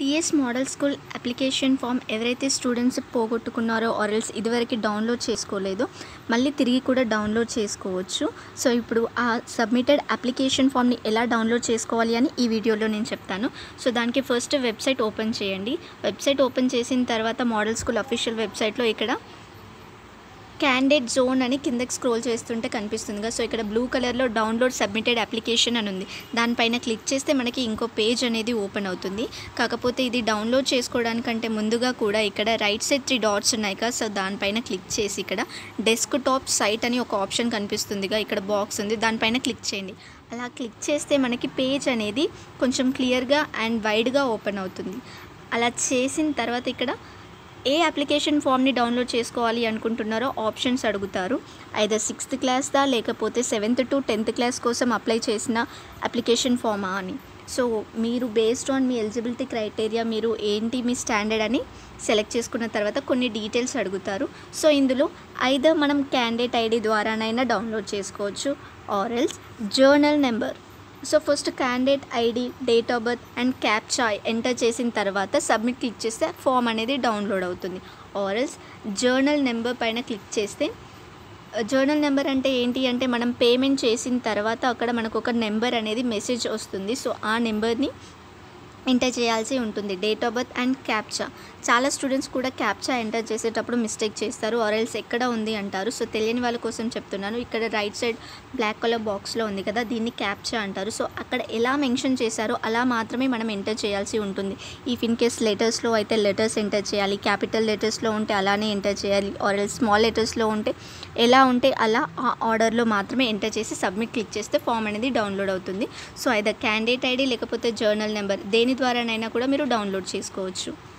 TS model school application form ఎవరైతే students పోగొట్టుకున్నారో or else ఇదివరకు డౌన్లోడ్ చేసుకోలేదో మళ్ళీ తిరిగి కూడా డౌన్లోడ్ చేసుకోవచ్చు సో ఇప్పుడు ఆ సబ్మిటెడ్ అప్లికేషన్ ఫామ్ని ఎలా డౌన్లోడ్ చేసుకోవాలి అని ఈ వీడియోలో నేను చెప్తాను సో దానికి ఫస్ట్ వెబ్సైట్ ఓపెన్ చేయండి వెబ్సైట్ ఓపెన్ చేసిన తర్వాత మోడల్ స్కూల్ అఫీషియల్ వెబ్సైట్లో ఇక్కడ క్యాండిడేట్ జోన్ అని కిందకి స్క్రోల్ చేస్తుంటే కనిపిస్తుంది కదా సో ఇక్కడ బ్లూ కలర్లో డౌన్లోడ్ సబ్మిటెడ్ అప్లికేషన్ అని ఉంది దానిపైన క్లిక్ చేస్తే మనకి ఇంకో పేజ్ అనేది ఓపెన్ అవుతుంది కాకపోతే ఇది డౌన్లోడ్ చేసుకోవడానికంటే ముందుగా కూడా ఇక్కడ రైట్ సైడ్ త్రీ డాట్స్ ఉన్నాయి కదా సో దానిపైన క్లిక్ చేసి ఇక్కడ డెస్క్ టాప్ సైట్ అని ఒక ఆప్షన్ కనిపిస్తుందిగా ఇక్కడ బాక్స్ ఉంది దానిపైన క్లిక్ చేయండి అలా క్లిక్ చేస్తే మనకి పేజ్ అనేది కొంచెం క్లియర్గా అండ్ వైడ్గా ఓపెన్ అవుతుంది అలా చేసిన తర్వాత ఇక్కడ ఏ అప్లికేషన్ ఫామ్ని డౌన్లోడ్ చేసుకోవాలి అనుకుంటున్నారో ఆప్షన్స్ అడుగుతారు అయితే సిక్స్త్ క్లాస్దా లేకపోతే సెవెంత్ టు టెన్త్ క్లాస్ కోసం అప్లై చేసిన అప్లికేషన్ ఫామా అని సో మీరు బేస్డ్ ఆన్ మీ ఎలిజిబిలిటీ క్రైటీరియా మీరు ఏంటి మీ స్టాండర్డ్ అని సెలెక్ట్ చేసుకున్న తర్వాత కొన్ని డీటెయిల్స్ అడుగుతారు సో ఇందులో ఐదర్ మనం క్యాండిడేట్ ఐడి ద్వారానైనా డౌన్లోడ్ చేసుకోవచ్చు or else journal number so first candidate ID date of birth and captcha enter చేసిన తర్వాత సబ్మిట్ క్లిక్ చేస్తే ఫామ్ అనేది డౌన్లోడ్ అవుతుంది ఆర్ఎల్స్ జర్నల్ నెంబర్ పైన క్లిక్ చేస్తే జర్నల్ నెంబర్ అంటే ఏంటి అంటే మనం పేమెంట్ చేసిన తర్వాత అక్కడ మనకు ఒక నెంబర్ అనేది మెసేజ్ వస్తుంది సో ఆ నెంబర్ని ఎంటర్ చేయాల్సి ఉంటుంది date of birth and captcha చాలా స్టూడెంట్స్ కూడా క్యాప్చా ఎంటర్ చేసేటప్పుడు మిస్టేక్ చేస్తారు ఆర్ఎల్స్ ఎక్కడ ఉంది అంటారు సో తెలియని వాళ్ళ కోసం చెప్తున్నాను ఇక్కడ రైట్ సైడ్ బ్లాక్ కలర్ బాక్స్లో ఉంది కదా దీన్ని క్యాప్చా అంటారు సో అక్కడ ఎలా మెన్షన్ చేశారో అలా మాత్రమే మనం ఎంటర్ చేయాల్సి ఉంటుంది ఇఫ్ ఇన్ కేస్ లెటర్స్లో అయితే లెటర్స్ ఎంటర్ చేయాలి క్యాపిటల్ లెటర్స్లో ఉంటే అలానే ఎంటర్ చేయాలి ఆర్ఎల్ స్మాల్ లెటర్స్లో ఉంటే ఎలా ఉంటే అలా ఆ ఆర్డర్లో మాత్రమే ఎంటర్ చేసి సబ్మిట్ క్లిక్ చేస్తే ఫామ్ అనేది డౌన్లోడ్ అవుతుంది సో అయితే క్యాండిడేట్ ఐడి లేకపోతే జర్నల్ నెంబర్ దేని ద్వారానైనా కూడా మీరు డౌన్లోడ్ చేసుకోవచ్చు